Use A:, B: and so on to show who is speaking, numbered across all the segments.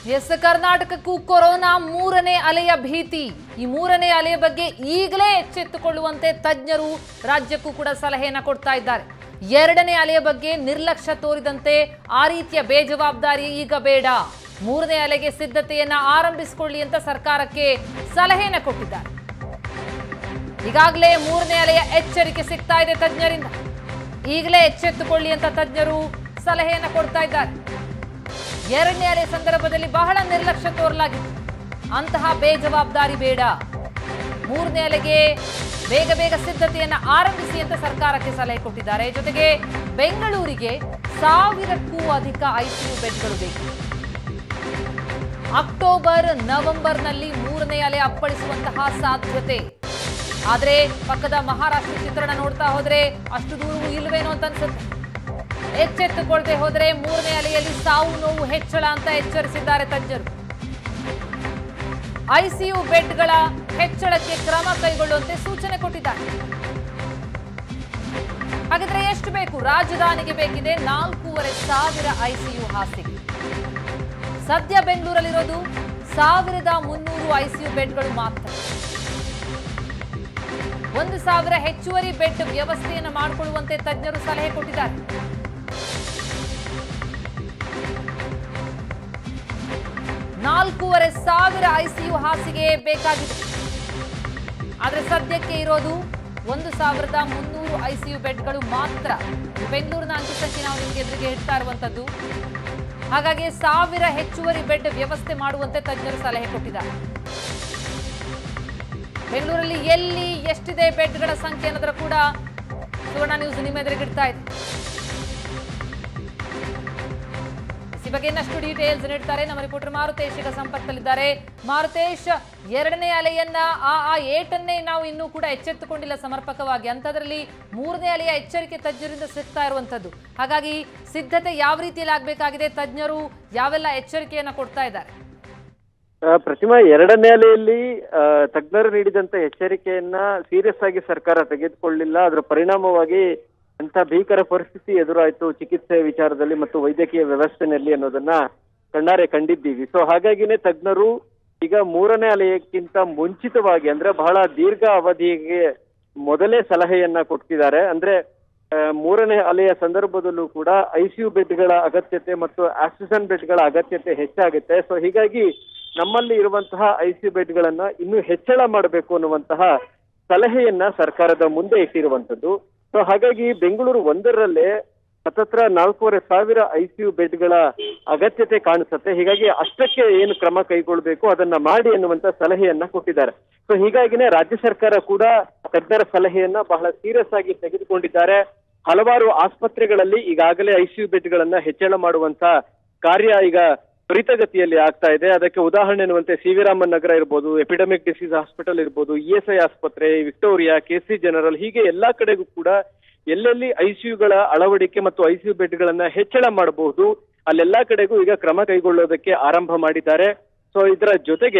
A: S ಕರ್ನಾಟಕಕ್ಕೂ corona ಮೂರನೇ ಅಲೆಯ ಭೀತಿ ಈ ಮೂರನೇ ಅಲೆಯ ಬಗ್ಗೆ ಈಗಲೇ ಎಚ್ಚೆತ್ತುಕೊಳ್ಳುವಂತೆ ತಜ್ಞರು ರಾಜ್ಯಕ್ಕೂ ಕೂಡ ಸಲಹೆಯನ್ನ ಕೊಡ್ತಾ ಇದ್ದಾರೆ ಎರಡನೇ ಅಲೆಯ ಬಗ್ಗೆ ನಿರ್ಲಕ್ಷ್ಯ ತೋರಿದಂತೆ ಆ ರೀತಿಯ ಬೇಜವಾಬ್ದಾರಿ ಈಗ ಬೇಡ ಮೂರನೇ ಅಲೆಗೆ ಸಿದ್ಧತೆಯನ್ನ ಆರಂಭಿಸಿಕೊಳ್ಳಿ ಅಂತ ಸರ್ಕಾರಕ್ಕೆ ಸಲಹೆಯನ್ನ ಕೊಟ್ಟಿದ್ದಾರೆ ಈಗಾಗಲೇ ಮೂರನೇ ಅಲೆಯ ಎಚ್ಚರಿಕೆ ಸಿಗ್ತಾ ಇದೆ ತಜ್ಞರಿಂದ ಈಗಲೇ ಎಚ್ಚೆತ್ತುಕೊಳ್ಳಿ ಅಂತ ತಜ್ಞರು ಸಲಹೆಯನ್ನ ಕೊಡ್ತಾ ಇದ್ದಾರೆ ಎರಡನೇ ಅಲೆ ಸಂದರ್ಭದಲ್ಲಿ ಬಹಳ ನಿರ್ಲಕ್ಷ್ಯ ತೋರಲಾಗಿತ್ತು ಅಂತಹ ಬೇಜವಾಬ್ದಾರಿ ಬೇಡ ಮೂರನೇ ಅಲೆಗೆ ಬೇಗ ಬೇಗ ಸಿದ್ಧತೆಯನ್ನ ಆರಂಭಿಸಿ ಅಂತ ಸರ್ಕಾರಕ್ಕೆ ಸಲಹೆ ಕೊಟ್ಟಿದ್ದಾರೆ ಜೊತೆಗೆ ಬೆಂಗಳೂರಿಗೆ ಸಾವಿರಕ್ಕೂ ಅಧಿಕ ಐಸಿಯು ಬೆಡ್ಗಳು ಬೇಕು ಅಕ್ಟೋಬರ್ ನವೆಂಬರ್ನಲ್ಲಿ ಮೂರನೇ ಅಲೆ ಅಪ್ಪಳಿಸುವಂತಹ ಸಾಧ್ಯತೆ ಆದ್ರೆ ಪಕ್ಕದ ಮಹಾರಾಷ್ಟ್ರ ಚಿತ್ರಣ ನೋಡ್ತಾ ಹೋದ್ರೆ ಅಷ್ಟು ದೂರವೂ ಇಲ್ವೇನೋ ಅಂತ ಅನ್ಸುತ್ತೆ ಎಚ್ಚೆತ್ತುಕೊಳ್ಳದೆ ಹೋದರೆ ಮೂರನೇ ಅಲೆಯಲ್ಲಿ ಸಾವು ನೋವು ಹೆಚ್ಚಳ ಅಂತ ಎಚ್ಚರಿಸಿದ್ದಾರೆ ತಜ್ಞರು ಐಸಿಯು ಬೆಡ್ಗಳ ಹೆಚ್ಚಳಕ್ಕೆ ಕ್ರಮ ಕೈಗೊಳ್ಳುವಂತೆ ಸೂಚನೆ ಕೊಟ್ಟಿದ್ದಾರೆ ಹಾಗಾದ್ರೆ ಎಷ್ಟು ಬೇಕು ರಾಜಧಾನಿಗೆ ಬೇಕಿದೆ ನಾಲ್ಕೂವರೆ ಸಾವಿರ ಐಸಿಯು ಹಾಸಿಗೆ ಸದ್ಯ ಬೆಂಗಳೂರಲ್ಲಿರೋದು ಸಾವಿರದ ಮುನ್ನೂರು ಐಸಿಯು ಬೆಡ್ಗಳು ಮಾತ್ರ ಒಂದು ಸಾವಿರ ಹೆಚ್ಚುವರಿ ಬೆಡ್ ವ್ಯವಸ್ಥೆಯನ್ನು ಮಾಡಿಕೊಳ್ಳುವಂತೆ ತಜ್ಞರು ಸಲಹೆ ಕೊಟ್ಟಿದ್ದಾರೆ ನಾಲ್ಕೂವರೆ ಸಾವಿರ ಐಸಿಯು ಹಾಸಿಗೆ ಬೇಕಾಗಿದೆ ಆದ್ರೆ ಸದ್ಯಕ್ಕೆ ಇರೋದು ಒಂದು ಸಾವಿರದ ಮುನ್ನೂರು ಐಸಿಯು ಬೆಡ್ಗಳು ಮಾತ್ರ ಬೆಂಗಳೂರಿನ ಅಂಕಿಸಂಖ್ಯೆ ನಾವು ನಿಮಗೆ ಎದುರಿಗೆ ಇಡ್ತಾ ಇರುವಂತದ್ದು ಹಾಗಾಗಿ ಸಾವಿರ ಹೆಚ್ಚುವರಿ ಬೆಡ್ ವ್ಯವಸ್ಥೆ ಮಾಡುವಂತೆ ತಜ್ಞರು ಸಲಹೆ ಕೊಟ್ಟಿದ್ದಾರೆ ಬೆಂಗಳೂರಲ್ಲಿ ಎಲ್ಲಿ ಎಷ್ಟಿದೆ ಬೆಡ್ಗಳ ಸಂಖ್ಯೆ ಅನ್ನೋದ್ರ ಕೂಡ ಸುವರ್ಣ ನ್ಯೂಸ್ ನಿಮ್ಮ ಎದುರಿಗೆ ಇಡ್ತಾ ಇದೆ ಈ ಬಗ್ಗೆ ಇನ್ನಷ್ಟು ಡೀಟೇಲ್ಸ್ ನೀಡ್ತಾರೆ ನಮ್ಮ ರಿಪೋರ್ಟರ್ ಮಾರುತೇಶ್ ಈಗ ಸಂಪರ್ಕದಲ್ಲಿದ್ದಾರೆ ಮಾರುತೇಶ್ ಎರಡನೇ ಅಲೆಯನ್ನ ಆ ಆ ಏಟನ್ನೇ ನಾವು ಇನ್ನೂ ಕೂಡ ಎಚ್ಚೆತ್ತುಕೊಂಡಿಲ್ಲ ಸಮರ್ಪಕವಾಗಿ ಅಂಥದ್ರಲ್ಲಿ ಮೂರನೇ ಅಲೆಯ ಎಚ್ಚರಿಕೆ ತಜ್ಞರಿಂದ ಸಿಗ್ತಾ ಇರುವಂತದ್ದು ಹಾಗಾಗಿ ಸಿದ್ಧತೆ ಯಾವ ರೀತಿಯಲ್ಲಿ ಆಗಬೇಕಾಗಿದೆ ತಜ್ಞರು ಯಾವೆಲ್ಲ ಎಚ್ಚರಿಕೆಯನ್ನ ಕೊಡ್ತಾ ಇದ್ದಾರೆ
B: ಆ, ಪ್ರತಿಮಾ ಎರಡನೇ ಅಲೆಯಲ್ಲಿ ಆ, ತಜ್ಞರು ನೀಡಿದಂತ ಎಚ್ಚರಿಕೆಯನ್ನ ಸೀರಿಯಸ್ ಆಗಿ ಸರ್ಕಾರ ತೆಗೆದುಕೊಳ್ಳಿಲ್ಲ ಅದರ ಪರಿಣಾಮವಾಗಿ ಎಂತ ಭೀಕರ ಪರಿಸ್ಥಿತಿ ಎದುರಾಯ್ತು ಚಿಕಿತ್ಸೆ ವಿಚಾರದಲ್ಲಿ ಮತ್ತು ವೈದ್ಯಕೀಯ ವ್ಯವಸ್ಥೆನಲ್ಲಿ ಅನ್ನೋದನ್ನ ಕಣ್ಣಾರೆ ಕಂಡಿದ್ದೀವಿ ಸೊ ಹಾಗಾಗಿನೇ ತಜ್ಞರು ಈಗ ಮೂರನೇ ಅಲೆಯಕ್ಕಿಂತ ಮುಂಚಿತವಾಗಿ ಅಂದ್ರೆ ಬಹಳ ದೀರ್ಘ ಅವಧಿಗೆ ಮೊದಲೇ ಸಲಹೆಯನ್ನ ಕೊಟ್ಟಿದ್ದಾರೆ ಅಂದ್ರೆ ಆ, ಮೂರನೇ ಅಲೆಯ ಸಂದರ್ಭದಲ್ಲೂ ಕೂಡ ಐಸಿಯು ಬೆಡ್ಗಳ ಅಗತ್ಯತೆ ಮತ್ತು ಆಕ್ಸಿಜನ್ ಬೆಡ್ಗಳ ಅಗತ್ಯತೆ ಹೆಚ್ಚಾಗುತ್ತೆ ಸೊ ಹೀಗಾಗಿ ನಮ್ಮಲ್ಲಿ ಇರುವಂತಹ ಐಸಿಯು ಬೆಡ್ಗಳನ್ನ ಇನ್ನೂ ಹೆಚ್ಚಳ ಮಾಡಬೇಕು ಅನ್ನುವಂತಹ ಸಲಹೆಯನ್ನ ಸರ್ಕಾರದ ಮುಂದೆ ಇಟ್ಟಿರುವಂತದ್ದು ಸೊ ಹಾಗಾಗಿ ಬೆಂಗಳೂರು ಒಂದರಲ್ಲೇ ಹತ್ತತ್ರ ನಾಲ್ಕೂವರೆ ಸಾವಿರ ಐಸಿಯು ಬೆಡ್ಗಳ ಅಗತ್ಯತೆ ಕಾಣಿಸುತ್ತೆ ಹೀಗಾಗಿ ಅಷ್ಟಕ್ಕೆ ಏನು ಕ್ರಮ ಕೈಗೊಳ್ಳಬೇಕು ಅದನ್ನ ಮಾಡಿ ಅನ್ನುವಂತ ಸಲಹೆಯನ್ನ ಕೊಟ್ಟಿದ್ದಾರೆ ಸೊ ಹೀಗಾಗಿನೇ ರಾಜ್ಯ ಸರ್ಕಾರ ಕೂಡ ತಜ್ಞರ ಸಲಹೆಯನ್ನ ಬಹಳ ಸೀರಿಯಸ್ ಆಗಿ ತೆಗೆದುಕೊಂಡಿದ್ದಾರೆ ಹಲವಾರು ಆಸ್ಪತ್ರೆಗಳಲ್ಲಿ ಈಗಾಗಲೇ ಐಸಿಯು ಬೆಡ್ಗಳನ್ನ ಹೆಚ್ಚಳ ಮಾಡುವಂತ ಕಾರ್ಯ ಈಗ ತ್ವರಿತಗತಿಯಲ್ಲಿ ಆಗ್ತಾ ಇದೆ ಅದಕ್ಕೆ ಉದಾಹರಣೆ ಎನ್ನುವಂತೆ ಸಿ ವಿ ರಾಮನ್ ನಗರ ಇರ್ಬೋದು ಎಪಿಡೆಮಿಕ್ ಡಿಸೀಸ್ ಹಾಸ್ಪಿಟಲ್ ಇರ್ಬೋದು ಇ ಎಸ್ ಐ ಆಸ್ಪತ್ರೆ ವಿಕ್ಟೋರಿಯಾ ಕೆ ಸಿ ಜನರಲ್ ಹೀಗೆ ಎಲ್ಲಾ ಕಡೆಗೂ ಕೂಡ ಎಲ್ಲೆಲ್ಲಿ ಐಸಿಯುಗಳ ಅಳವಡಿಕೆ ಮತ್ತು ಐಸಿಯು ಬೆಡ್ಗಳನ್ನ ಹೆಚ್ಚಳ ಮಾಡಬಹುದು ಅಲ್ಲೆಲ್ಲಾ ಕಡೆಗೂ ಈಗ ಕ್ರಮ ಕೈಗೊಳ್ಳೋದಕ್ಕೆ ಆರಂಭ ಮಾಡಿದ್ದಾರೆ ಸೊ ಇದರ ಜೊತೆಗೆ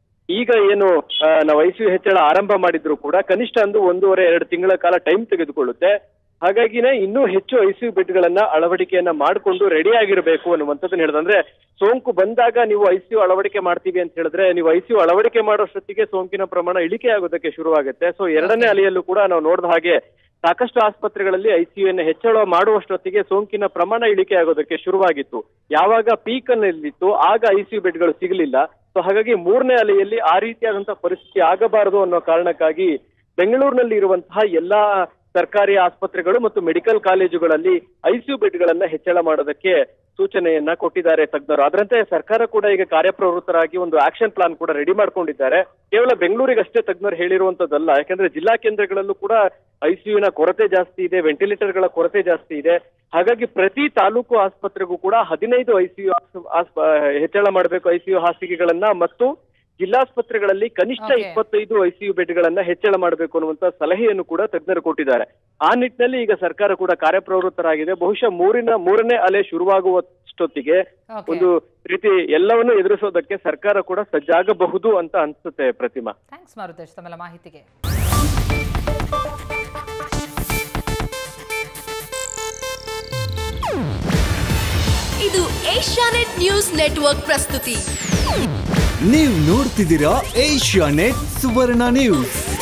B: ಈಗ ಏನು ಆ, ನಾವು ಐಸಿಯು ಹೆಚ್ಚಳ ಆರಂಭ ಮಾಡಿದ್ರು ಕೂಡ ಕನಿಷ್ಠ ಒಂದು ಒಂದೂವರೆ ಎರಡು ತಿಂಗಳ ಕಾಲ ಟೈಮ್ ತೆಗೆದುಕೊಳ್ಳುತ್ತೆ ಹಾಗಾಗಿನೇ ಇನ್ನೂ ಹೆಚ್ಚು ಐಸಿಯು ಬೆಡ್ಗಳನ್ನ ಅಳವಡಿಕೆಯನ್ನ ಮಾಡಿಕೊಂಡು ರೆಡಿ ಆಗಿರಬೇಕು ಅನ್ನುವಂಥದ್ದನ್ನ ಹೇಳಿದ್ರೆ ಅಂದ್ರೆ ಸೋಂಕು ಬಂದಾಗ ನೀವು ಐಸಿಯು ಅಳವಡಿಕೆ ಮಾಡ್ತೀವಿ ಅಂತ ಹೇಳಿದ್ರೆ ನೀವು ಐಸಿಯು ಅಳವಡಿಕೆ ಮಾಡೋಷ್ಟೊತ್ತಿಗೆ ಸೋಂಕಿನ ಪ್ರಮಾಣ ಇಳಿಕೆ ಆಗೋದಕ್ಕೆ ಶುರುವಾಗುತ್ತೆ ಸೊ ಎರಡನೇ ಅಲೆಯಲ್ಲೂ ಕೂಡ ನಾವು ನೋಡಿದ ಹಾಗೆ ಸಾಕಷ್ಟು ಆಸ್ಪತ್ರೆಗಳಲ್ಲಿ ಐಸಿಯುನ ಹೆಚ್ಚಳ ಮಾಡುವಷ್ಟೊತ್ತಿಗೆ ಸೋಂಕಿನ ಪ್ರಮಾಣ ಇಳಿಕೆ ಆಗೋದಕ್ಕೆ ಶುರುವಾಗಿತ್ತು ಯಾವಾಗ ಪೀಕ್ ಅನ್ನಲ್ಲಿತ್ತು ಆಗ ಐಸಿಯು ಬೆಡ್ಗಳು ಸಿಗಲಿಲ್ಲ ಸೊ ಹಾಗಾಗಿ ಮೂರನೇ ಅಲೆಯಲ್ಲಿ ಆ ರೀತಿಯಾದಂತಹ ಪರಿಸ್ಥಿತಿ ಆಗಬಾರದು ಅನ್ನೋ ಕಾರಣಕ್ಕಾಗಿ ಬೆಂಗಳೂರಿನಲ್ಲಿ ಇರುವಂತಹ ಎಲ್ಲಾ ಸರ್ಕಾರಿ ಆಸ್ಪತ್ರೆಗಳು ಮತ್ತು ಮೆಡಿಕಲ್ ಕಾಲೇಜುಗಳಲ್ಲಿ ಐಸಿಯು ಬೆಡ್ಗಳನ್ನ ಹೆಚ್ಚಳ ಮಾಡೋದಕ್ಕೆ ಸೂಚನೆಯನ್ನ ಕೊಟ್ಟಿದ್ದಾರೆ ತಜ್ಞರು ಅದರಂತೆ ಸರ್ಕಾರ ಕೂಡ ಈಗ ಕಾರ್ಯಪ್ರವೃತ್ತರಾಗಿ ಒಂದು ಆಕ್ಷನ್ ಪ್ಲಾನ್ ಕೂಡ ರೆಡಿ ಮಾಡ್ಕೊಂಡಿದ್ದಾರೆ ಕೇವಲ ಬೆಂಗಳೂರಿಗಷ್ಟೇ ತಜ್ಞರು ಹೇಳಿರುವಂತದ್ದಲ್ಲ ಯಾಕಂದ್ರೆ ಜಿಲ್ಲಾ ಕೇಂದ್ರಗಳಲ್ಲೂ ಕೂಡ ಐಸಿಯುನ ಕೊರತೆ ಜಾಸ್ತಿ ಇದೆ ವೆಂಟಿಲೇಟರ್ಗಳ ಕೊರತೆ ಜಾಸ್ತಿ ಇದೆ ಹಾಗಾಗಿ ಪ್ರತಿ ತಾಲೂಕು ಆಸ್ಪತ್ರೆಗೂ ಕೂಡ ಹದಿನೈದು ಐಸಿಯು ಹೆಚ್ಚಳ ಮಾಡಬೇಕು ಐಸಿಯು ಹಾಸಿಗೆಗಳನ್ನ ಮತ್ತು ಜಿಲ್ಲಾಸ್ಪತ್ರೆಗಳಲ್ಲಿ ಕನಿಷ್ಠ
A: Okay.
B: ಇಪ್ಪತ್ತೈದು ಐಸಿಯು ಬೆಡ್ಗಳನ್ನ ಹೆಚ್ಚಳ ಮಾಡಬೇಕು ಅನ್ನುವಂತ ಸಲಹೆಯನ್ನು ಕೂಡ ತಜ್ಞರು ಕೊಟ್ಟಿದ್ದಾರೆ ಆ ನಿಟ್ಟಿನಲ್ಲಿ ಈಗ ಸರ್ಕಾರ ಕೂಡ ಕಾರ್ಯಪ್ರವೃತ್ತರಾಗಿದೆ ಬಹುಶಃ ಮೂರಿನ ಮೂರನೇ ಅಲೆ ಶುರುವಾಗುವಷ್ಟೊತ್ತಿಗೆ
A: Okay.
B: ಒಂದು ರೀತಿ ಎಲ್ಲವನ್ನೂ ಎದುರಿಸೋದಕ್ಕೆ ಸರ್ಕಾರ ಕೂಡ ಸಜ್ಜಾಗಬಹುದು ಅಂತ ಅನ್ಸುತ್ತೆ ಪ್ರತಿಮಾ
A: ಥ್ಯಾಂಕ್ಸ್ ಮಾರುತೇಶ್ ತಮ್ಮೆಲ್ಲ ಮಾಹಿತಿಗೆ
C: ಇದು ಏಷ್ಯಾನೆಟ್ ನ್ಯೂಸ್ ನೆಟ್ವರ್ಕ್ ಪ್ರಸ್ತುತಿ
D: ನೀವು ನೋಡ್ತಿದ್ದೀರಾ ಏಷ್ಯಾ ನೆಟ್ ಸುವರ್ಣ ನ್ಯೂಸ್